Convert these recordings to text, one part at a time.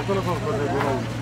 కుక్కలకు కొద్దిగా దూరం ఉంది.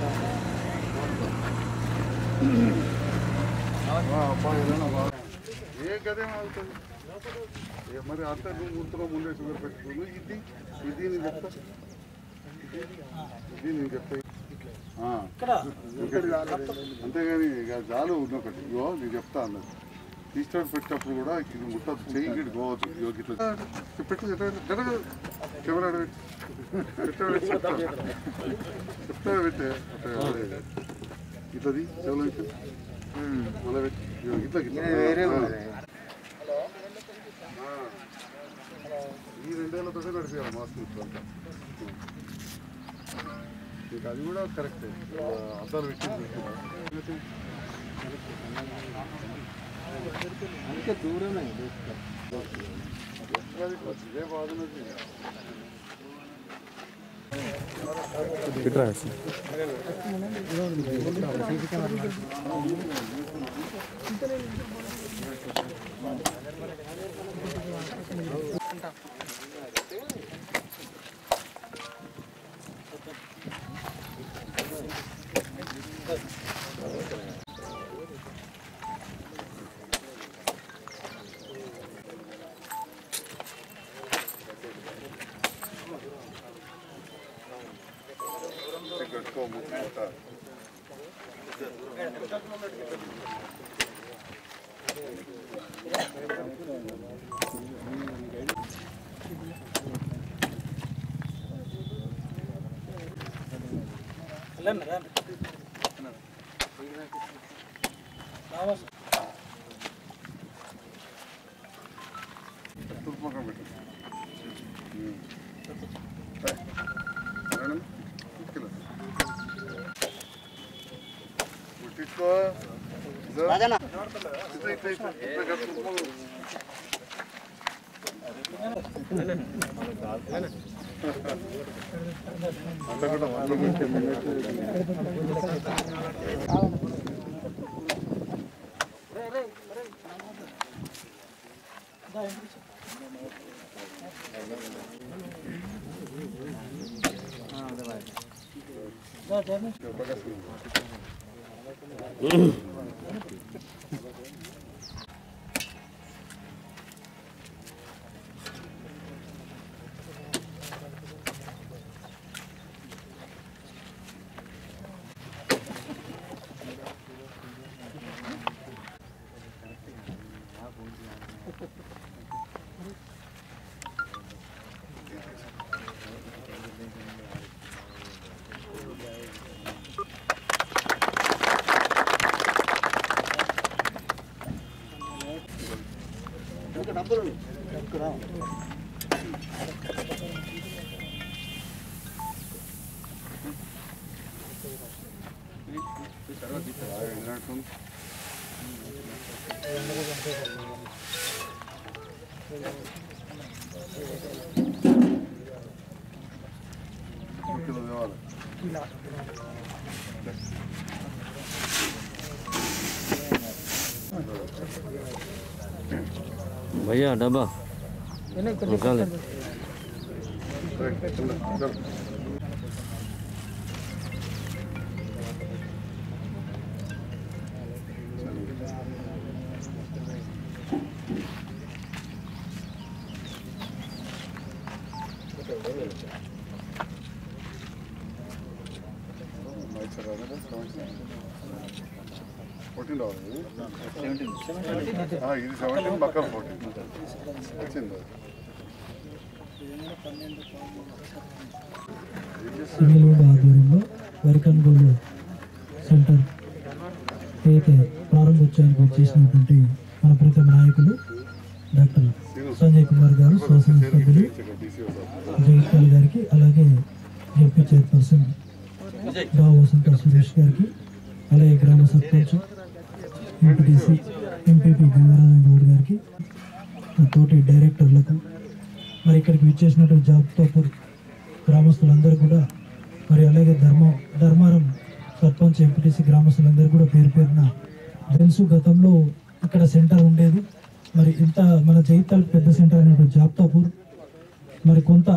ఆ, అబ్బాయి ఏదైనా బాగా ఏ గదేం అవుతుంది ఏ మరి అంత నువ్వు గుర్తులో ముందే షుగర్ పెట్టుకున్నావు ఇది ఇది నేను చెప్తా ఇది ఇది నేను చెప్తా ఆ. అంతేగాని ఇక చాలు ఉన్నొకటి ఇగో నేను చెప్తా అన్నది టీస్టార్ పెట్టినప్పుడు కూడా ఇది ముట్టదు చెయ్యి గిట్ పోవచ్చు ఇగో ఇట్లా పెట్టు జరగ కెమెరా పెట్టి పెట్టు పెట్టి చెప్తా చెప్తా పెట్టే అట్లా ఇట్లది చెవులో ఇట్లా మళ్ళీ పెట్టి ఇగో ఇట్లా ఇట్లా ఆ. ఈ రెండేళ్లతోనే నడిచేయాలి మాస్క్ ఇట్లా ఇంకా అది కూడా కరెక్టే అద్దాలు పెట్టింది అందుకే దూరమే ఇదే బాగున్నది కట్టుకో ముట్ట తూర్పు పక్కన పెట్టు ఉమ్. సరే. మేడం, తీసుకెళ్ళు. ముట్టించుకో. ఇదో. ఇట్లా, ఇట్లా, ఇట్లా, ఇట్లా కట్టుకో. అంతా కూడా వాళ్ళు కిలో తేవాలి भैया डब्बा निकाले రైట్, చలో, చలో. మైక్ సార్ అదే ఫోర్టీన్ రావాలి ఆ, ఇది సెవెంటీన్ పక్కన ఫోర్టీన్ వచ్చింది సివిల్ ఆధ్వర్యంలో వరికన్గోలు సెంటర్ ఏదైతే ప్రారంభోత్సవానికి చేసినటువంటి మన ప్రీతమ నాయకులు డాక్టర్ సంజయ్ కుమార్ గారు శాసనసభ్యులు జగిత్యాల గారికి అలాగే ఎంపీ చైర్పర్సన్ గా వసంత సురేష్ గారికి అలాగే గ్రామ సర్పంచ్ ఎంపీటీసీ ఎంపీపీ గంగారాజన్ గౌడ్ గారికి నా తోటి డైరెక్టర్లకు మరి ఇక్కడికి విచ్చేసినటువంటి జాబ్తోపూర్ గ్రామస్తులందరూ కూడా మరి అలాగే ధర్మ ధర్మారం సర్పంచ్ ఎంపీటీసీ గ్రామస్తులందరూ కూడా పేరు పేరున తెలుసు గతంలో ఇక్కడ సెంటర్ ఉండేది మరి ఇంత మన జైతాల్ పెద్ద సెంటర్ అయినటువంటి జాబ్తాపూర్ మరి కొంత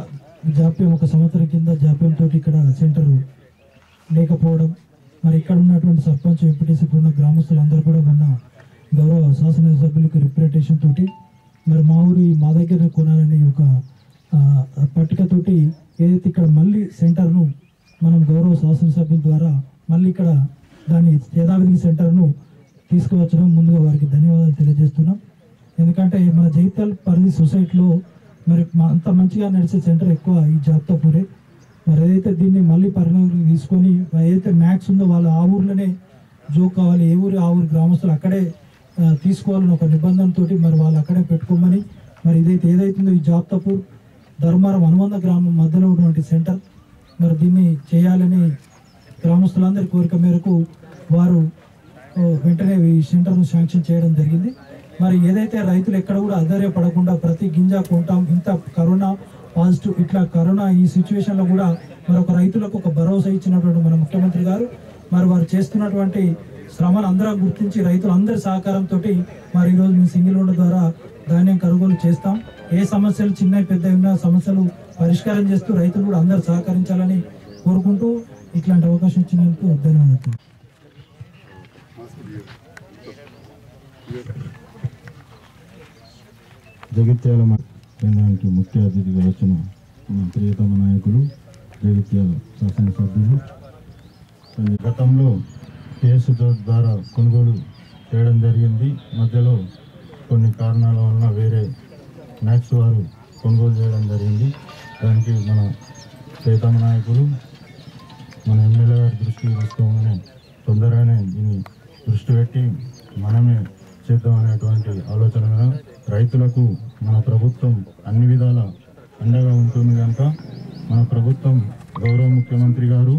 జాప్యం ఒక సంవత్సరం కింద జాప్యంతో ఇక్కడ సెంటర్ లేకపోవడం మరి ఇక్కడ ఉన్నటువంటి సర్పంచ్ ఎంపీటీసీ ఉన్న గ్రామస్తులందరూ కూడా మొన్న గౌరవ శాసనసభ్యులకు రిప్రజెంటేషన్ తోటి మరి మా ఊరి మా దగ్గర కొనాలని ఒక ఆ, పట్టికతోటి ఏదైతే ఇక్కడ మళ్ళీ సెంటర్ను మనం గౌరవ శాసనసభ్యుల ద్వారా మళ్ళీ ఇక్కడ దాన్ని యథావిధి సెంటర్ను తీసుకువచ్చడం ముందుగా వారికి ధన్యవాదాలు తెలియజేస్తున్నాం ఎందుకంటే మన జైతల్ పరిధి సొసైటీలో మరి మా- అంత మంచిగా నడిచే సెంటర్ ఎక్కువ ఈ జాబ్తాపూరే మరి ఏదైతే దీన్ని మళ్ళీ పరిగణలోకి తీసుకొని ఏదైతే మ్యాక్స్ ఉందో వాళ్ళు ఆ ఊర్లోనే జోక్ కావాలి ఏ ఊరు ఆ ఊరు గ్రామస్తులు అక్కడే ఆ, తీసుకోవాలని ఒక నిబంధనతోటి మరి వాళ్ళు అక్కడే పెట్టుకోమని మరి ఇదైతే ఏదైతుందో ఈ జాబ్తాపూర్ ధర్మారం అనుబంధ గ్రామం మధ్యలో ఉన్నటువంటి సెంటర్ మరి దీన్ని చేయాలని గ్రామస్తులందరి కోరిక మేరకు వారు ఓ, వెంటనే ఈ సెంటర్ను శాంక్షన్ చేయడం జరిగింది మరి ఏదైతే రైతులు ఎక్కడ కూడా ఆధారపడకుండా ప్రతి గింజ కొంటాం ఇంత కరోనా పాజిటివ్ ఇట్లా కరోనా ఈ సిచ్యువేషన్లో కూడా మరి ఒక రైతులకు ఒక భరోసా ఇచ్చినటువంటి మన ముఖ్యమంత్రి గారు మరి వారు చేస్తున్నటువంటి శ్రమను అందరం గుర్తించి రైతులందరి సహకారంతో మరి ఈరోజు మీ సింగిల్ రోడ్డు ద్వారా ధాన్యం కొనుగోలు చేస్తాం ఏ సమస్యలు చిన్న పెద్ద ఉన్న సమస్యలు పరిష్కారం చేస్తూ రైతులు కూడా అందరు సహకరించాలని కోరుకుంటూ ఇట్లాంటి అవకాశం ఇచ్చినందుకు ధన్యవాదాలు జగిత్యాల మ- కేంద్రానికి ముఖ్య అతిథిగా వచ్చిన మా ప్రియతమ నాయకులు జగిత్యాల శాసనసభ్యులు కొన్ని గతంలో కేసు ద్వారా కొనుగోలు చేయడం జరిగింది మధ్యలో కొన్ని కారణాల వలన వేరే మ్యాక్స్ వారు కొనుగోలు చేయడం జరిగింది దానికి మన ప్రియతమ నాయకులు మన ఎమ్మెల్యే గారి దృష్టికి తీసుకోమని తొందరగానే దీన్ని దృష్టి పెట్టి మనమే చేద్దాం అనేటువంటి ఆలోచన మీద రైతులకు మన ప్రభుత్వం అన్ని విధాల అండగా ఉంటుంది కనుక మన ప్రభుత్వం గౌరవ ముఖ్యమంత్రి గారు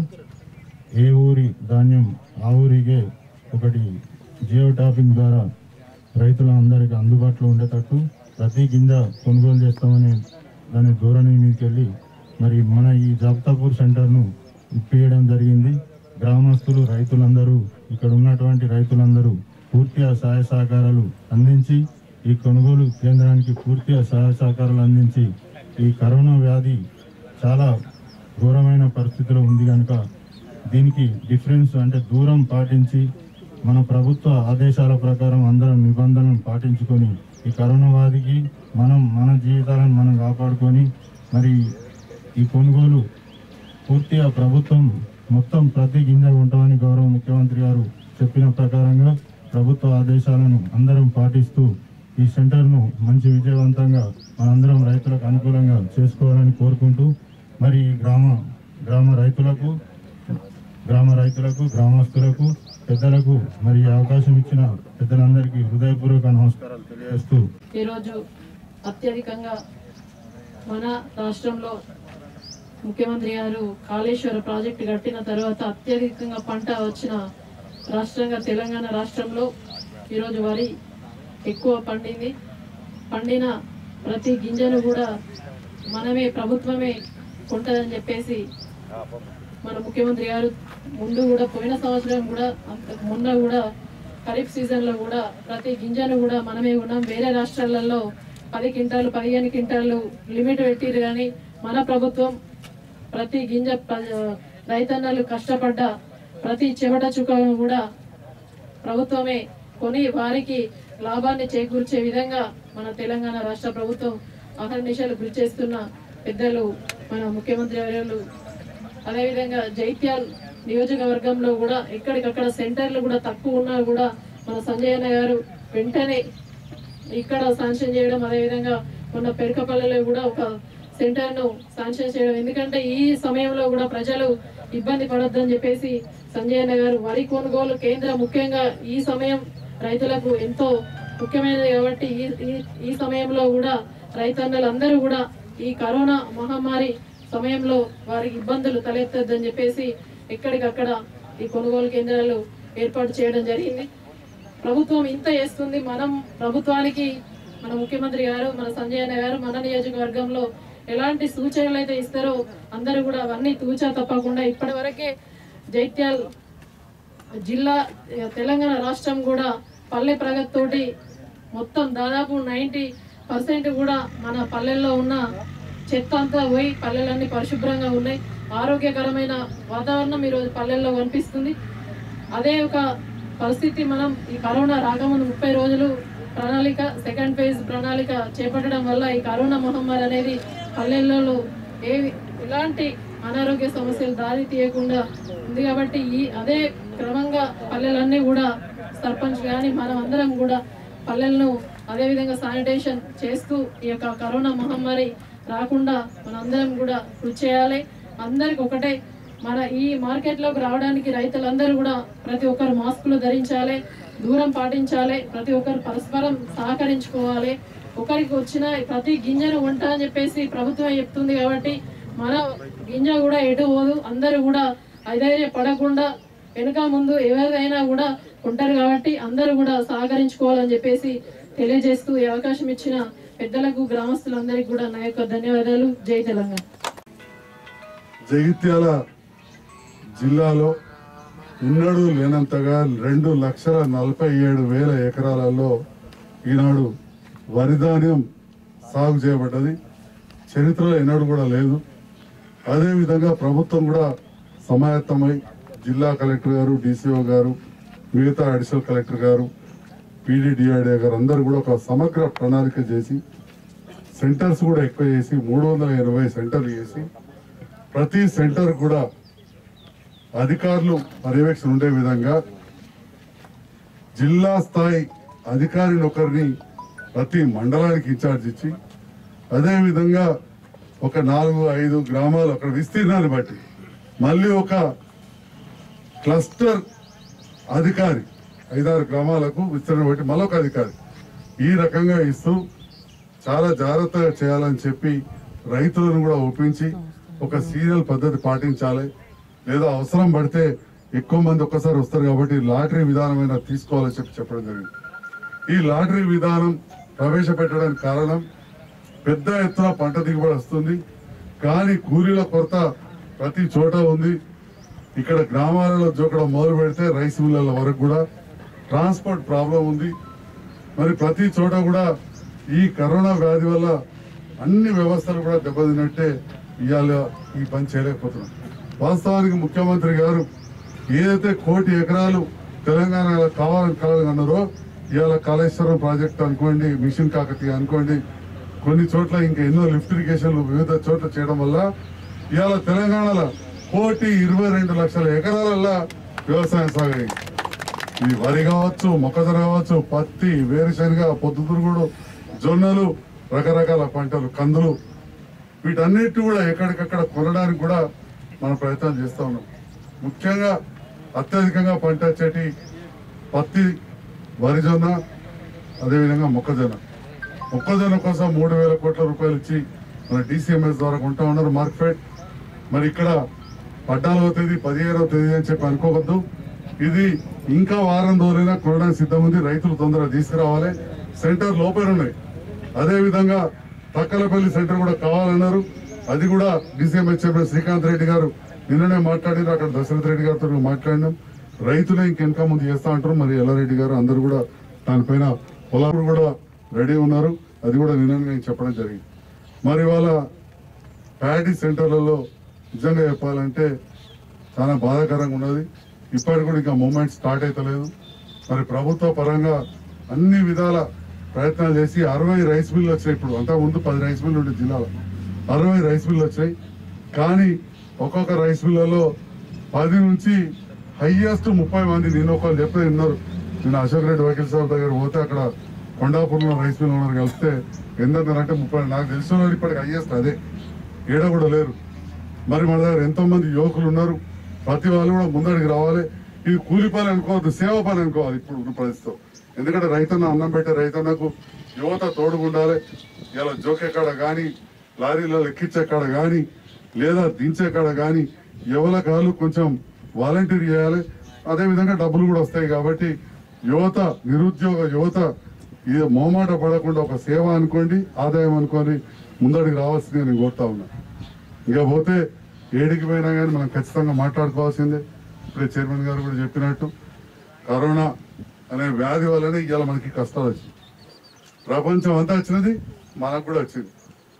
ఏ ఊరి ధాన్యం ఆ ఊరికే ఒకటి జియో టాపింగ్ ద్వారా రైతులందరికీ అందుబాటులో ఉండేటట్టు ప్రతి గింజ కొనుగోలు చేస్తామని దాని ధోరణి మీదకి వెళ్ళి మరి మన ఈ జాబ్తాపూర్ సెంటర్ను ఇప్పియడం జరిగింది గ్రామస్తులు రైతులందరూ ఇక్కడ ఉన్నటువంటి రైతులందరూ పూర్తిగా సహాయ సహకారాలు అందించి ఈ కొనుగోలు కేంద్రానికి పూర్తిగా సహాయ సహకారాలు అందించి ఈ కరోనా వ్యాధి చాలా ఘోరమైన పరిస్థితిలో ఉంది కనుక దీనికి డిఫరెన్స్ అంటే దూరం పాటించి మన ప్రభుత్వ ఆదేశాల ప్రకారం అందరం నిబంధనలు పాటించుకొని ఈ కరోనా వ్యాధికి మనం మన జీవితాలను మనం కాపాడుకొని మరి ఈ కొనుగోలు పూర్తిగా ప్రభుత్వం మొత్తం ప్రతి గింజ ఉంటామని గౌరవ ముఖ్యమంత్రి గారు చెప్పిన ప్రకారంగా ప్రభుత్వ ఆదేశాలను అందరం పాటిస్తూ ఈ సెంటర్ను మంచి విజయవంతంగా మనందరం రైతులకు అనుకూలంగా చేసుకోవాలని కోరుకుంటూ మరి ఈ గ్రామ గ్రామ రైతులకు గ్రామ రైతులకు గ్రామస్తులకు పెద్దలకు మరి ఈ అవకాశం ఇచ్చిన పెద్దలందరికీ హృదయపూర్వక నమస్కారాలు తెలియజేస్తూ ఈరోజు అత్యధికంగా మన రాష్ట్రంలో ముఖ్యమంత్రి గారు కాళేశ్వర ప్రాజెక్టు కట్టిన తర్వాత అత్యధికంగా పంట వచ్చిన రాష్ట్రంగా తెలంగాణ రాష్ట్రంలో ఈరోజు వరి ఎక్కువ పండింది పండిన ప్రతి గింజను కూడా మనమే ప్రభుత్వమే కొంటదని చెప్పేసి మన ముఖ్యమంత్రి గారు ముందు కూడా పోయిన సంవత్సరం కూడా అంతకు మొన్న కూడా ఖరీఫ్ సీజన్లో కూడా ప్రతి గింజను కూడా మనమే ఉన్నాం వేరే రాష్ట్రాలలో పది క్వింటాలు పదిహేను క్వింటాలు లిమిట్ పెట్టిరు కానీ మన ప్రభుత్వం ప్రతి గింజ ప్ర- రైతన్నలు కష్టపడ్డ ప్రతి చెమట చుక్కను కూడా ప్రభుత్వమే కొని వారికి లాభాన్ని చేకూర్చే విధంగా మన తెలంగాణ రాష్ట్ర ప్రభుత్వం అహర్నిశలు కృషి చేస్తున్న పెద్దలు మన ముఖ్యమంత్రి వర్యులు అదేవిధంగా జైత్యాల్ నియోజకవర్గంలో కూడా ఎక్కడికక్కడ సెంటర్లు కూడా తక్కువ ఉన్నా కూడా మన సంజయ్ అన్న గారు వెంటనే ఇక్కడ శాంక్షన్ చేయడం అదేవిధంగా మొన్న పెరకపల్లిలో కూడా ఒక సెంటర్ ను శాంక్షన్ చేయడం ఎందుకంటే ఈ సమయంలో కూడా ప్రజలు ఇబ్బంది పడొద్దని చెప్పేసి సంజయ్ అన్న గారు వరి కొనుగోలు కేంద్రం ముఖ్యంగా ఈ సమయం రైతులకు ఎంతో ముఖ్యమైనది కాబట్టి ఈ ఈ- ఈ సమయంలో కూడా రైతన్నలందరూ కూడా ఈ కరోనా మహమ్మారి సమయంలో వారికి ఇబ్బందులు తలెత్తద్దని చెప్పేసి ఎక్కడికక్కడ ఈ కొనుగోలు కేంద్రాలు ఏర్పాటు చేయడం జరిగింది ప్రభుత్వం ఇంత చేస్తుంది మనం ప్రభుత్వానికి మన ముఖ్యమంత్రి గారు మన సంజయ్ అన్న గారు మన నియోజకవర్గంలో ఎలాంటి సూచనలు అయితే ఇస్తారో అందరూ కూడా అవన్నీ తూచా తప్పకుండా ఇప్పటి వరకే జైత్యాల్ జిల్లా ఇక తెలంగాణ రాష్ట్రం కూడా పల్లె ప్రగతి తోటి మొత్తం దాదాపు నైంటీ పర్సెంట్ కూడా మన పల్లెల్లో ఉన్న చెత్త అంతా పోయి పల్లెలన్నీ పరిశుభ్రంగా ఉన్నాయి ఆరోగ్యకరమైన వాతావరణం ఈరోజు పల్లెల్లో కనిపిస్తుంది అదే ఒక పరిస్థితి మనం ఈ కరోనా రాకముందు ముప్పై రోజులు ప్రణాళిక సెకండ్ ఫేజ్ ప్రణాళిక చేపట్టడం వల్ల ఈ కరోనా మహమ్మారి అనేది పల్లెల్లో ఏ ఎలాంటి అనారోగ్య సమస్యలు దారి తీయకుండా ఉంది కాబట్టి ఈ అదే క్రమంగా పల్లెలన్నీ కూడా సర్పంచ్ కానీ మనం అందరం కూడా పల్లెలను అదేవిధంగా శానిటేషన్ చేస్తూ ఈ యొక్క కరోనా మహమ్మారి రాకుండా మనందరం కూడా కృషి చేయాలి అందరికి ఒకటే మన ఈ మార్కెట్లోకి రావడానికి రైతులందరూ కూడా ప్రతి ఒక్కరు మాస్కులు ధరించాలి దూరం పాటించాలి ప్రతి ఒక్కరు పరస్పరం సహకరించుకోవాలి ఒకరికి వచ్చిన ప్రతి గింజను వంట అని చెప్పేసి ప్రభుత్వం చెప్తుంది కాబట్టి మన గింజ కూడా ఎటు పోదు అందరూ కూడా అధైర్య పడకుండా వెనుక ముందు ఎవరిదైనా కూడా ఉంటారు కాబట్టి అందరూ కూడా సహకరించుకోవాలని చెప్పేసి తెలియజేస్తూ ఈ అవకాశం ఇచ్చిన పెద్దలకు గ్రామస్తులందరికీ కూడా నా యొక్క ధన్యవాదాలు జై తెలంగాణ జగిత్యాల జిల్లాలో ఉన్నడు లేనంతగా రెండు లక్షల నలభై ఏడు వేల ఎకరాలలో ఈనాడు వరి ధాన్యం సాగు చేయబడ్డది చరిత్రలో ఎన్నడూ కూడా లేదు అదేవిధంగా ప్రభుత్వం కూడా సమాయత్తమై జిల్లా కలెక్టర్ గారు డీసీఓ గారు మిగతా అడిషనల్ కలెక్టర్ గారు పీడీడీఆర్డీ గారు అందరూ కూడా ఒక సమగ్ర ప్రణాళిక చేసి సెంటర్స్ కూడా ఎక్కువ చేసి మూడు వందల ఎనభై సెంటర్లు చేసి ప్రతి సెంటర్ కూడా అధికారులు పర్యవేక్షణ ఉండే విధంగా జిల్లా స్థాయి అధికారిని ఒకరిని ప్రతి మండలానికి ఇన్ఛార్జ్ ఇచ్చి అదే విధంగా ఒక నాలుగు ఐదు గ్రామాలు అక్కడ విస్తీర్ణాన్ని బట్టి మళ్ళీ ఒక క్లస్టర్ అధికారి ఐదారు గ్రామాలకు విస్తరణ బట్టి మరొక అధికారి ఈ రకంగా ఇస్తూ చాలా జాగ్రత్తగా చేయాలని చెప్పి రైతులను కూడా ఒప్పించి ఒక సీరియల్ పద్ధతి పాటించాలి లేదా అవసరం పడితే ఎక్కువ మంది ఒక్కసారి వస్తారు కాబట్టి లాటరీ విధానమైన తీసుకోవాలని చెప్పి చెప్పడం జరిగింది ఈ లాటరీ విధానం ప్రవేశపెట్టడానికి కారణం పెద్ద ఎత్తున పంట దిగుబడి వస్తుంది కానీ కూలీల కొరత ప్రతి చోట ఉంది ఇక్కడ గ్రామాలలో జోకడం మొదలు పెడితే రైస్ మిల్లల వరకు కూడా ట్రాన్స్పోర్ట్ ప్రాబ్లం ఉంది మరి ప్రతి చోట కూడా ఈ కరోనా వ్యాధి వల్ల అన్ని వ్యవస్థలు కూడా దెబ్బతిన్నట్టే ఇవాళ ఈ పని చేయలేకపోతున్నాం వాస్తవానికి ముఖ్యమంత్రి గారు ఏదైతే కోటి ఎకరాలు తెలంగాణలో కావాలని కావాలని అన్నారో ఇవాళ కాళేశ్వరం ప్రాజెక్ట్ అనుకోండి మిషన్ కాకతీయ అనుకోండి కొన్ని చోట్ల ఇంకా ఎన్నో లిఫ్ట్ ఇరిగేషన్లు వివిధ చోట్ల చేయడం వల్ల ఇవాళ తెలంగాణలో కోటి ఇరవై రెండు లక్షల ఎకరాలల్లా వ్యవసాయం సాగైంది ఇది వరి కావచ్చు మొక్కజొన్న కావచ్చు పత్తి వేరుశనగ పొద్దుతురుగుడు జొన్నలు రకరకాల పంటలు కందులు వీటన్నిటి కూడా ఎక్కడికక్కడ కొనడానికి కూడా మనం ప్రయత్నం చేస్తా ఉన్నాం ముఖ్యంగా అత్యధికంగా పంట వచ్చేటి పత్తి వరి జొన్న అదేవిధంగా మొక్కజొన్న మొక్కజొన్న కోసం మూడు వేల కోట్ల రూపాయలు ఇచ్చి మన డిసిఎంఎస్ ద్వారా కొంటా ఉన్నారు మార్కెట్ మరి ఇక్కడ పద్నాలుగో తేదీ పదిహేనవ తేదీ అని చెప్పి అనుకోవద్దు ఇది ఇంకా వారం రోజులైనా కొనడానికి సిద్ధం ఉంది రైతులు తొందరగా తీసుకురావాలి సెంటర్ లోపల ఉన్నాయి అదే విధంగా తక్కలపల్లి సెంటర్ కూడా కావాలన్నారు అది కూడా డిసిఎంఎస్ చైర్మన్ శ్రీకాంత్ రెడ్డి గారు నిన్ననే మాట్లాడినారు అక్కడ దశరథ్ రెడ్డి గారితో మాట్లాడినాం రైతులే ఇంకెనక ముందు చేస్తా అంటారు మరి ఎల్లారెడ్డి గారు అందరు కూడా దానిపైన పొలాలు కూడా రెడీ ఉన్నారు అది కూడా నిన్న నేను చెప్పడం జరిగింది మరి వాళ్ళ ప్యాడీ సెంటర్లలో నిజంగా చెప్పాలంటే చాలా బాధాకరంగా ఉన్నది ఇప్పటికి కూడా ఇంకా మూమెంట్ స్టార్ట్ అవుతలేదు మరి ప్రభుత్వ పరంగా అన్ని విధాల ప్రయత్నాలు చేసి అరవై రైస్ మిల్లు వచ్చాయి ఇప్పుడు అంతా ముందు పది రైస్ మిల్లు ఉండే జిల్లాలో అరవై రైస్ మిల్లు వచ్చాయి కానీ ఒక్కొక్క రైస్ మిల్లలో పది నుంచి హైయెస్ట్ ముప్పై మంది నేను ఒకళ్ళు చెప్పే ఉన్నారు నేను అశోక్ రెడ్డి వకీల్ సాబ్ దగ్గర పోతే అక్కడ కొండాపూర్లో రైస్ మిల్ ఉన్నారు కలిస్తే ఎందరంటే ముప్పై నాకు తెలిసిన వాళ్ళు ఇప్పటికి హైయెస్ట్ అదే ఏడ కూడా లేరు మరి మన దగ్గర ఎంతో మంది యువకులు ఉన్నారు ప్రతి వాళ్ళు కూడా ముందడికి రావాలి ఇది కూలి పని అనుకోవద్దు సేవ పని అనుకోవాలి ఇప్పుడు ఉన్న పరిస్థితితో ఎందుకంటే రైతన్న అన్నం పెట్టే రైతన్నకు యువత తోడుగా ఉండాలి ఇలా జోకే కాడ కానీ లారీలలో ఎక్కించే కాడ కానీ లేదా దించే కాడ కానీ ఎవల కాలు కొంచెం వాలంటీర్ చేయాలి అదే విధంగా డబ్బులు కూడా వస్తాయి కాబట్టి యువత నిరుద్యోగ యువత ఇది మోమాట పడకుండా ఒక సేవ అనుకోండి ఆదాయం అనుకోని ముందడికి రావాల్సింది నేను కోరుతా ఉన్నా ఇక పోతే ఏడికి పోయినా కానీ మనం ఖచ్చితంగా మాట్లాడుకోవాల్సిందే ఇప్పుడే చైర్మన్ గారు కూడా చెప్పినట్టు కరోనా అనే వ్యాధి వల్లనే ఇవాళ మనకి కష్టాలు వచ్చింది ప్రపంచం అంతా వచ్చినది మనకు కూడా వచ్చింది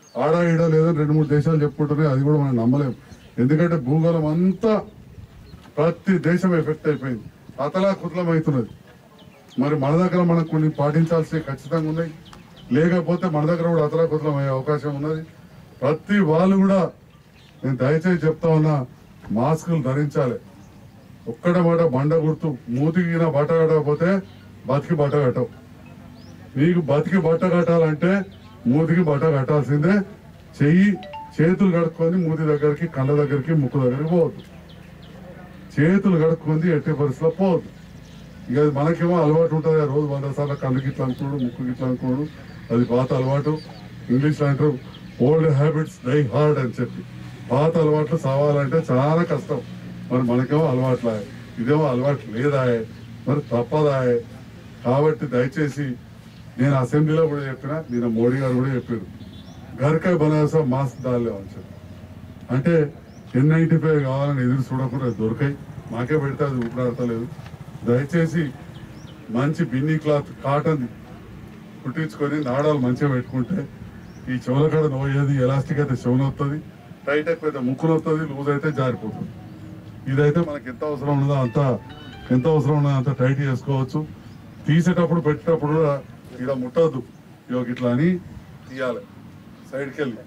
ఆడ ఈడ లేదని రెండు మూడు దేశాలు చెప్పుకుంటున్నాయి అది కూడా మనం నమ్మలేం ఎందుకంటే భూగోళం అంతా ప్రతి దేశం ఎఫెక్ట్ అయిపోయింది అతలా కుతలం అవుతున్నది మరి మన దగ్గర మనం కొన్ని పాటించాల్సి ఖచ్చితంగా ఉన్నాయి లేకపోతే మన దగ్గర కూడా అతలా కుతలం అయ్యే అవకాశం ఉన్నది ప్రతి వాళ్ళు కూడా నేను దయచేసి చెప్తా ఉన్నా మాస్కులు ధరించాలి ఒక్కడ మాట బండ గుర్తు మూతికి బట్ట కట్టకపోతే బతికి బట్ట కట్టవు నీకు బతికి బట్ట కట్టాలంటే మూతికి బట్ట కట్టాల్సిందే చెయ్యి చేతులు కడుక్కొని మూతి దగ్గరికి కళ్ళ దగ్గరికి ముక్కు దగ్గరికి పోవద్దు చేతులు కడుక్కుంది ఎట్టి పరిస్థితిలో పోవద్దు ఇక అది మనకేమో అలవాటు ఉంటుంది ఆ రోజు వంద సార్లు కళ్ళు గిట్ల అనుకోడు ముక్కు గిట్ల అనుకోడు అది పాత అలవాటు ఇంగ్లీష్లో అంటారు ఓల్డ్ హ్యాబిట్స్ డై హార్డ్ అని చెప్పి పాత అలవాట్లు సావాలంటే చాలా కష్టం మరి మనకేమో అలవాట్లా ఇదేమో అలవాటు లేదా మరి తప్పదా కాబట్టి దయచేసి నేను అసెంబ్లీలో కూడా చెప్పిన నేను మోడీ గారు కూడా చెప్పారు గర్కాయ బనాసా మాస్క్ దాలేవు అని చెప్పి అంటే ఎన్ నైన్టీ ఫైవ్ కావాలని ఎదురు చూడకుండా దొరికాయి మాకే పెడితే అది ఊపిరాడతలేదు దయచేసి మంచి బిన్నీ క్లాత్ కాటన్ కుట్టించుకొని నాడాలు మంచిగా పెట్టుకుంటే ఈ చెవుల కాడ నోయేది ఎలాస్టిక్ అయితే చెవున వస్తుంది టైట్ అయితే ముక్కులు వస్తుంది లూజ్ అయితే జారిపోతుంది ఇదైతే మనకి ఎంత అవసరం ఉన్నదో అంత ఎంత అవసరం ఉన్నదో అంత టైట్ చేసుకోవచ్చు తీసేటప్పుడు పెట్టేటప్పుడు కూడా ఇలా ముట్టద్దు ఇగో ఇట్లా అని తీయాలి సైడ్కి వెళ్ళి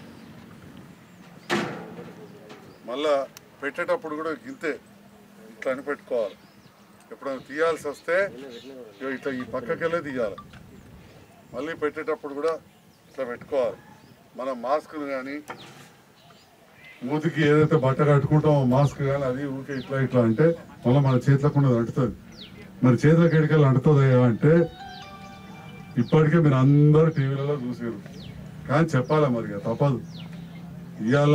మళ్ళా పెట్టేటప్పుడు కూడా గింతే ఇట్లా అని పెట్టుకోవాలి ఎప్పుడైనా తీయాల్సి వస్తే ఇగో ఇట్లా ఈ పక్కకెళ్ళే తీయాలి మళ్ళీ పెట్టేటప్పుడు కూడా ఇట్లా పెట్టుకోవాలి మనం మాస్క్ను కానీ మూతికి ఏదైతే బట్ట కట్టుకుంటామో మాస్క్ కానీ అది ఊరికే ఇట్లా ఇట్లా అంటే మళ్ళీ మన చేతులకు ఉన్నది అంటుతుంది మరి చేతులకు ఎడికెళ్ళి అంటుతుంది అంటే ఇప్పటికే మీరు అందరు టీవీలలో చూసారు కానీ చెప్పాలా మరి ఇక తప్పదు ఇవాళ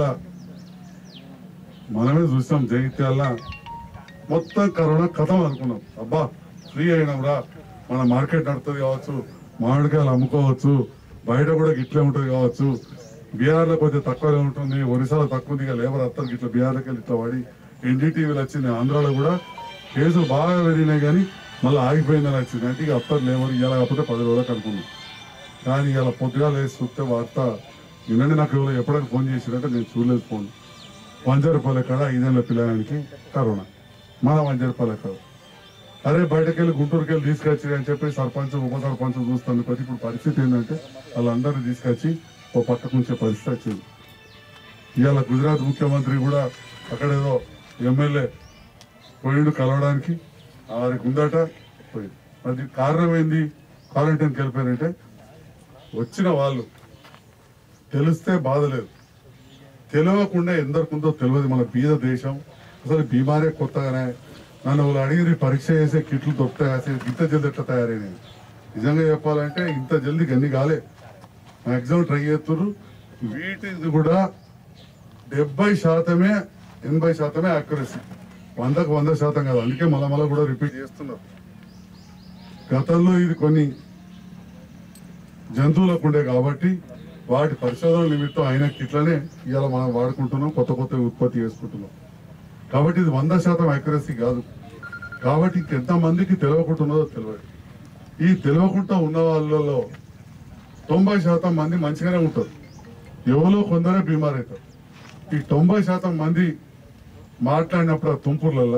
మనమే చూసాం జగిత్యాల మొత్తం కరోనా కథం అనుకున్నాం అబ్బా ఫ్రీ అయినాం రా మన మార్కెట్ నడుతుంది కావచ్చు మామిడికాయలు అమ్ముకోవచ్చు బయట కూడా గిట్లే ఉంటుంది కావచ్చు బీహార్లో కొంచెం తక్కువనే ఉంటుంది ఒరిస్సాలో తక్కువ ఉంది ఇక లేబర్ అత్తలు ఇట్లా బీహార్లోకి వెళ్ళి ఇట్లా పడి ఎన్డీటీవీలు వచ్చింది ఆంధ్రాలో కూడా కేసులు బాగా పెరిగినాయి కానీ మళ్ళీ ఆగిపోయిందని వచ్చింది అంటే ఇక అత్తరు లేబర్ ఇలా కాకపోతే పది రోజులకు అనుకున్నాం కానీ ఇలా పొద్దుగా లేచి చూస్తే వార్త నిన్ననే నాకు ఎవరో ఎప్పుడైనా ఫోన్ చేసిరంటే నేను చూడలేదు ఫోన్ వంజరపల్లె కాడ ఐదేళ్ల పిల్లగానికి కరోనా మన వంజరపల్లె కాడ అరే బయటకు వెళ్ళి గుంటూరుకి వెళ్ళి తీసుకొచ్చి అని చెప్పి సర్పంచ్ ఉప సర్పంచ్ చూస్తాను ప్రతి ఇప్పుడు పరిస్థితి ఏంటంటే వాళ్ళందరినీ తీసుకొచ్చి ఓ పక్కకు ఉంచే పరిస్థితి వచ్చింది ఇవాళ గుజరాత్ ముఖ్యమంత్రి కూడా అక్కడేదో ఎమ్మెల్యే పోయిండు కలవడానికి వారికి ఉందట పోయింది మరి దీనికి కారణం ఏంది క్వారంటైన్కి వెళ్ళిపోయారంటే వచ్చిన వాళ్ళు తెలిస్తే బాధ లేదు తెలియకుండా ఎందరికుందో తెలియదు మన బీద దేశం అసలు బీమారే కొత్తగానే నన్ను వాళ్ళు అడిగి పరీక్ష చేసే కిట్లు దొరుకుతాయి అసలు ఇంత జల్ది ఎట్లా తయారైనాయి నిజంగా చెప్పాలంటే ఇంత జల్ది గన్ని కాలే మాక్సిమం ట్రై చేస్తున్నారు వీటిది కూడా డెబ్బై శాతమే ఎనభై శాతమే యాక్యురసీ వందకు వంద శాతం కాదు అందుకే మళ్ళా మళ్ళా కూడా రిపీట్ చేస్తున్నారు గతంలో ఇది కొన్ని జంతువులకు ఉండే కాబట్టి వాటి పరిశోధన నిమిత్తం అయిన కిట్లనే ఇవాళ మనం వాడుకుంటున్నాం కొత్త కొత్త ఉత్పత్తి చేసుకుంటున్నాం కాబట్టి ఇది వంద శాతం యాక్యురసీ కాదు కాబట్టి ఇంకెంత మందికి తెలియకుంటున్నదో తెలియదు ఈ తెలియకుండా ఉన్న వాళ్ళలో తొంభై శాతం మంది మంచిగానే ఉంటారు ఎవరో కొందరే బీమార్ అవుతారు ఈ తొంభై శాతం మంది మాట్లాడినప్పుడు ఆ తుంపుర్లల్లా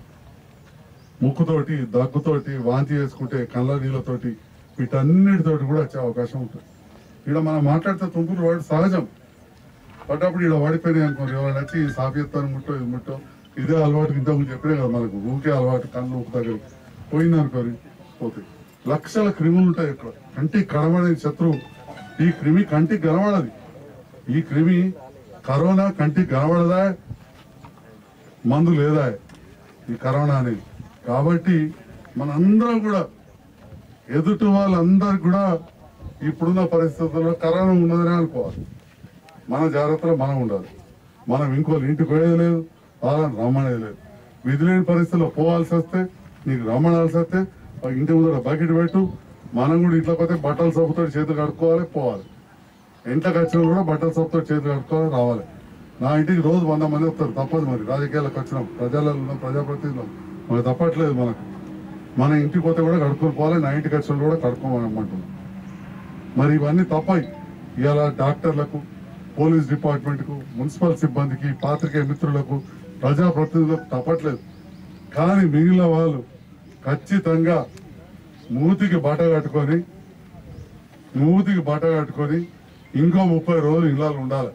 ముక్కుతోటి దగ్గుతోటి వాంతి చేసుకుంటే కళ్ళ నీళ్ళతోటి వీటన్నిటితోటి కూడా వచ్చే అవకాశం ఉంటుంది ఇక్కడ మనం మాట్లాడితే తుంపులు వాడు సహజం పడ్డప్పుడు ఇక్కడ వాడిపోయినాయి అనుకోండి ఎవరైనా వచ్చి సాపిస్తాను ముట్టో ఇది ముట్టో ఇదే అలవాటు ఇంతకు చెప్పినే కదా మనకు ఊకే అలవాటు కళ్ళు ఊకు దగ్గర పోయింది అనుకోని పోతాయి లక్షల క్రిములు ఉంటాయి ఇక్కడ కంటికి కనబడని శత్రువు ఈ క్రిమి కంటికి కనబడది ఈ క్రిమి కరోనా కంటికి కనబడదా మందు లేదా ఈ కరోనా అనేది కాబట్టి మనందరం కూడా ఎదుటి వాళ్ళందరూ కూడా ఇప్పుడున్న పరిస్థితుల్లో కరోనా ఉన్నదనే అనుకోవాలి మన జాగ్రత్తలో మనం ఉండాలి మనం ఇంకోళ్ళు ఇంటికి పోయేది లేదు వాళ్ళని రమ్మనేది లేదు విధి లేని పరిస్థితుల్లో పోవాల్సి వస్తే నీకు రమ్మనాల్సి వస్తే ఆ ఇంటి ముందర బకెట్ పెట్టు మనం కూడా ఇంట్లో పోతే బట్టల సబ్బుతో చేతులు కడుక్కోవాలి పోవాలి ఇంట్లోకి వచ్చిన కూడా బట్టల సబ్బుతో చేతులు కడుక్కోవాలి రావాలి నా ఇంటికి రోజు వంద మంది వస్తారు తప్పదు మరి రాజకీయాలకు వచ్చినాం ప్రజలలో ఉన్నాం ప్రజాప్రతినిధులు మనకు తప్పట్లేదు మనకు మన ఇంటికి పోతే కూడా కడుక్కొని పోవాలి నా ఇంటికి వచ్చిన కూడా కడుక్కోమని అమ్మంటున్నాం మరి ఇవన్నీ తప్పాయి ఇవాళ డాక్టర్లకు పోలీస్ డిపార్ట్మెంట్కు మున్సిపల్ సిబ్బందికి పాత్రికేయ మిత్రులకు ప్రజాప్రతినిధులకు తప్పట్లేదు కానీ మిగిలిన వాళ్ళు ఖచ్చితంగా మూతికి బట్ట కట్టుకొని మూతికి బట్ట కట్టుకొని ఇంకో ముప్పై రోజులు ఇళ్ళలో ఉండాలి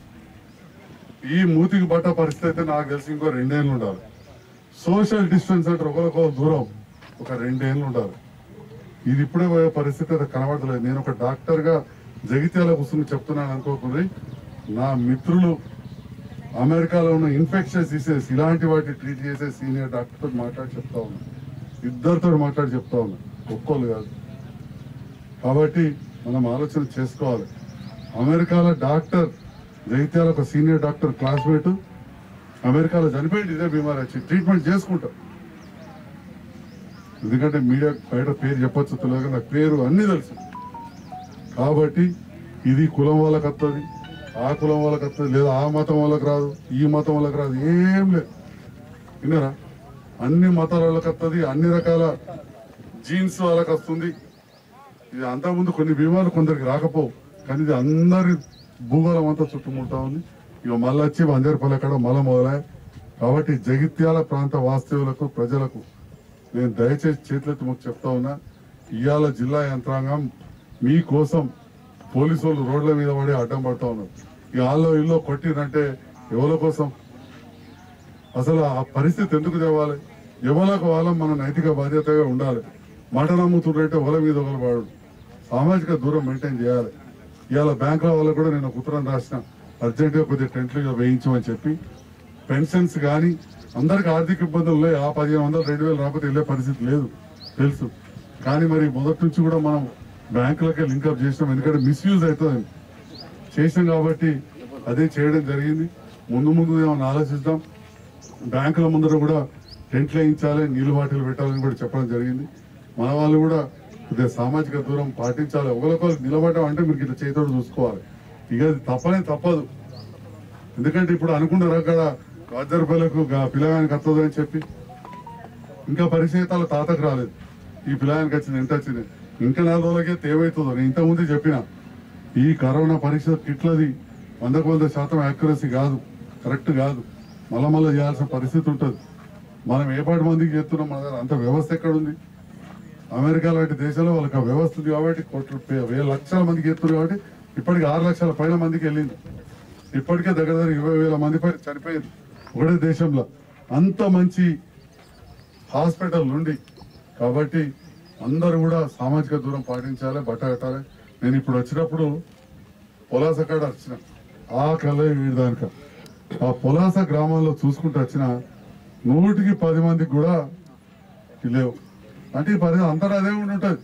ఈ మూతికి బట్ట పరిస్థితి అయితే నాకు తెలిసి ఇంకో రెండేళ్ళు ఉండాలి సోషల్ డిస్టెన్స్ అంటే ఒకరికొకరు దూరం ఒక రెండేళ్ళు ఉండాలి ఇది ఇప్పుడే పోయే పరిస్థితి అయితే కనబడలేదు నేను ఒక డాక్టర్ గా జగిత్యాల కూర్చుని చెప్తున్నాను అనుకోకుండా నా మిత్రులు అమెరికాలో ఉన్న ఇన్ఫెక్షన్స్ డిసీజెస్ ఇలాంటి వాటి ట్రీట్ చేసే సీనియర్ డాక్టర్తో మాట్లాడి చెప్తా ఉన్నా ఇద్దరితో మాట్లాడి చెప్తా ఉన్నా ఒక్కోళ్ళు కాదు కాబట్టి మనం ఆలోచన చేసుకోవాలి అమెరికాలో డాక్టర్ జగిత్యాల ఒక సీనియర్ డాక్టర్ క్లాస్మేట్ అమెరికాలో చనిపోయింది ఇదే బీమారి వచ్చి ట్రీట్మెంట్ చేసుకుంటాం ఎందుకంటే మీడియా బయట పేరు చెప్పొచ్చు తెలియదు నాకు పేరు అన్ని తెలుసు కాబట్టి ఇది కులం వాళ్ళకి వస్తుంది ఆ కులం వాళ్ళకి వస్తుంది లేదా ఆ మతం వాళ్ళకి రాదు ఈ మతం వాళ్ళకి రాదు ఏం లేదు విన్నారా అన్ని మతాల వాళ్ళకి వస్తుంది అన్ని రకాల జీన్స్ వాళ్ళకి వస్తుంది ఇది అంతకుముందు కొన్ని బీమాలు కొందరికి రాకపోవు కానీ ఇది అందరి భూగోళం అంతా చుట్టుముడతా ఉంది ఇక మళ్ళీ వచ్చి వందేరుపల్లి అక్కడ మళ్ళీ మొదలై కాబట్టి జగిత్యాల ప్రాంత వాస్తవులకు ప్రజలకు నేను దయచేసి చేతులెత్తి మీకు చెప్తా ఉన్నా ఇవాళ జిల్లా యంత్రాంగం మీకోసం పోలీసు వాళ్ళు రోడ్ల మీద పడి అడ్డం పడతా ఉన్నారు ఇక వాళ్ళో ఇల్లు కొట్టిరంటే ఎవరి కోసం అసలు ఆ పరిస్థితి ఎందుకు తేవాలి ఎవరికి వాళ్ళం మన నైతిక బాధ్యతగా ఉండాలి మాట నమ్ముతుంటే ఒకరి మీద ఒకరు వాడు సామాజిక దూరం మెయింటైన్ చేయాలి ఇవాళ బ్యాంకుల వాళ్ళకు కూడా నేను ఒక ఉత్తరం రాసిన అర్జెంటుగా కొద్దిగా టెంట్లు వేయించమని చెప్పి పెన్షన్స్ కానీ అందరికి ఆర్థిక ఇబ్బందులు ఉన్నాయి ఆ పదిహేను వందలు రెండు వేలు రాకపోతే వెళ్ళే పరిస్థితి లేదు తెలుసు కానీ మరి మొదటి నుంచి కూడా మనం బ్యాంకులకే లింకప్ చేసినాం ఎందుకంటే మిస్యూజ్ అవుతుంది చేసినాం కాబట్టి అదే చేయడం జరిగింది ముందు ముందు ఏమైనా ఆలోచిద్దాం బ్యాంకుల ముందర కూడా టెంట్లు వేయించాలి నీళ్లు బాటిల్ పెట్టాలని కూడా చెప్పడం జరిగింది మన వాళ్ళు కూడా కొద్దిగా సామాజిక దూరం పాటించాలి ఒకరికొకరు నిలబడడం అంటే మీరు ఇట్లా చేతితో చూసుకోవాలి ఇక అది తప్పనే తప్పదు ఎందుకంటే ఇప్పుడు అనుకున్నారు అక్కడ గాజర్ పిల్లకు పిల్లగానికి వస్తుంది అని చెప్పి ఇంకా పరిచయితాల తాతకు రాలేదు ఈ పిల్లగానికి వచ్చింది ఎంత వచ్చింది ఇంకా నాలుగు రోజులకే ఏమవుతుందో నేను ఇంతకుముందే చెప్పిన ఈ కరోనా పరీక్ష కిట్లది వందకు వంద శాతం యాక్యురసీ కాదు కరెక్ట్ కాదు మళ్ళా మళ్ళీ చేయాల్సిన పరిస్థితి ఉంటుంది మనం ఏ పాటి మందికి చేస్తున్నాం మన దగ్గర అంత వ్యవస్థ ఎక్కడ ఉంది అమెరికా లాంటి దేశంలో వాళ్ళకి ఆ వ్యవస్థ ఉంది కాబట్టి కోట్లు పే- వేల లక్షల మందికి ఎత్తున్నారు కాబట్టి ఇప్పటికి ఆరు లక్షల పైన మందికి వెళ్ళింది ఇప్పటికే దగ్గర దగ్గర ఇరవై వేల మంది పైన చనిపోయింది ఒకటే దేశంలో అంత మంచి హాస్పిటల్ నుండి కాబట్టి అందరూ కూడా సామాజిక దూరం పాటించాలి బట్ట కట్టాలి నేను ఇప్పుడు వచ్చినప్పుడు పొలాస కాడ వచ్చిన ఆ కళ్ళ వీడిదానిక ఆ పొలాస గ్రామంలో చూసుకుంటూ వచ్చిన నూటికి పది మందికి కూడా లేవు అంటే ఈ పరిస్థితి అంతటా అదే ఉండి ఉంటుంది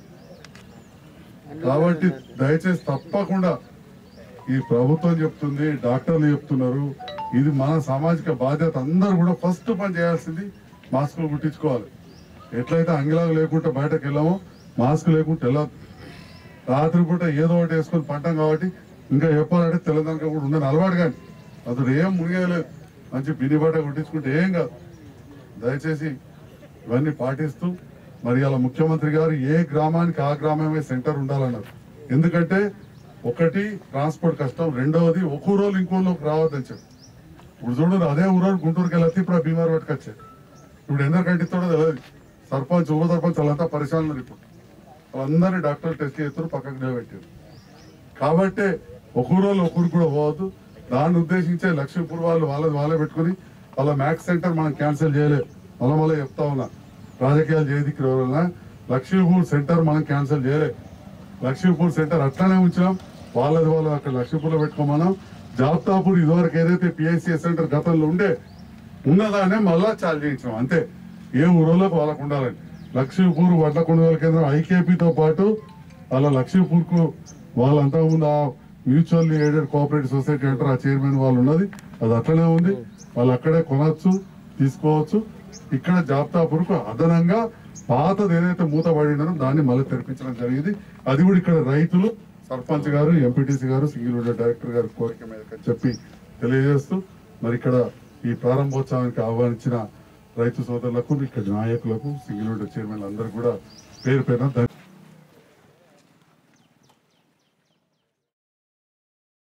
కాబట్టి దయచేసి తప్పకుండా ఈ ప్రభుత్వం చెప్తుంది డాక్టర్లు చెప్తున్నారు ఇది మన సామాజిక బాధ్యత అందరూ కూడా ఫస్ట్ పని చేయాల్సింది మాస్కులు కుట్టించుకోవాలి ఎట్లయితే అంగిలాలు లేకుండా బయటకు వెళ్ళామో మాస్క్ లేకుండా వెళ్ళదు రాత్రి పూట ఏదో ఒకటి వేసుకొని పంటాం కాబట్టి ఇంకా చెప్పాలంటే తెలంగాణ కూడా ఉండని అలవాటు కానీ అతడు ఏం మునిగేయలేదు మంచి బిని బట్ట కుట్టించుకుంటే ఏం కాదు దయచేసి ఇవన్నీ పాటిస్తూ మరి అలా ముఖ్యమంత్రి గారు ఏ గ్రామానికి ఆ గ్రామమే సెంటర్ ఉండాలన్నారు ఎందుకంటే ఒకటి ట్రాన్స్పోర్ట్ కష్టం రెండవది ఒక ఊరోళ్ళు ఇంకో ఊళ్ళోకి రావద్దని చెప్పి ఇప్పుడు చూడు అదే ఊరోళ్ళు గుంటూరుకి వెళ్ళి ఇప్పుడు ఆ బీమార్ పట్టుకొచ్చారు ఇప్పుడు ఎందరు కంటిస్తాడో తెలియదు సర్పంచ్ ఉప సర్పంచ్ వాళ్ళంతా పరిశాలన ఉన్నారు ఇప్పుడు వాళ్ళందరినీ డాక్టర్ టెస్ట్ చేస్తారు పక్కకు నిలబెట్టారు కాబట్టి ఒకరోజు ఒకరు కూడా పోవద్దు దాన్ని ఉద్దేశించే లక్ష్మీపూర్ వాళ్ళు వాళ్ళది వాళ్ళే పెట్టుకుని వాళ్ళ మ్యాథ్స్ సెంటర్ మనం క్యాన్సిల్ చేయలేదు మళ్ళీ మళ్ళీ చెప్తా ఉన్నా రాజకీయాలు చేయదికి వలన లక్ష్మీపూర్ సెంటర్ మనం క్యాన్సిల్ చేయలేదు లక్ష్మీపూర్ సెంటర్ అట్లానే ఉంచినాం వాళ్ళది వాళ్ళు అక్కడ లక్ష్మీపూర్లో పెట్టుకోమన్నాం జాబ్తాపూర్ ఇదివరకు ఏదైతే పిఐసిఎస్ సెంటర్ గతంలో ఉండే ఉన్నదానే మళ్ళా చాలు చేయించినాం అంతే ఏ ఊరోళ్ళకి వాళ్ళకు ఉండాలని లక్ష్మీపూర్ వడ్ల కొనుగోలు కేంద్రం ఐకేపీతో పాటు అలా లక్ష్మీపూర్ కు వాళ్ళంతా ముందు ఆ మ్యూచువల్ ఎయిడెడ్ కోఆపరేటివ్ సొసైటీ అంటారు ఆ చైర్మన్ వాళ్ళు ఉన్నది అది అట్లనే ఉంది వాళ్ళు అక్కడే కొనవచ్చు తీసుకోవచ్చు ఇక్కడ జాబ్తాపూర్కు అదనంగా పాతది ఏదైతే మూతబడినారో దాన్ని మళ్ళీ తెరిపించడం జరిగింది అది కూడా ఇక్కడ రైతులు సర్పంచ్ గారు ఎంపీటీసీ గారు సింగిల్ విండో డైరెక్టర్ గారు కోరిక మీద చెప్పి తెలియజేస్తూ మరి ఇక్కడ ఈ ప్రారంభోత్సవానికి ఆహ్వానించిన రైతు సోదరులకు ఇక్కడ నాయకులకు సింగిల్ విండో చైర్మన్ అందరూ కూడా పేరు పేరున ధన్య-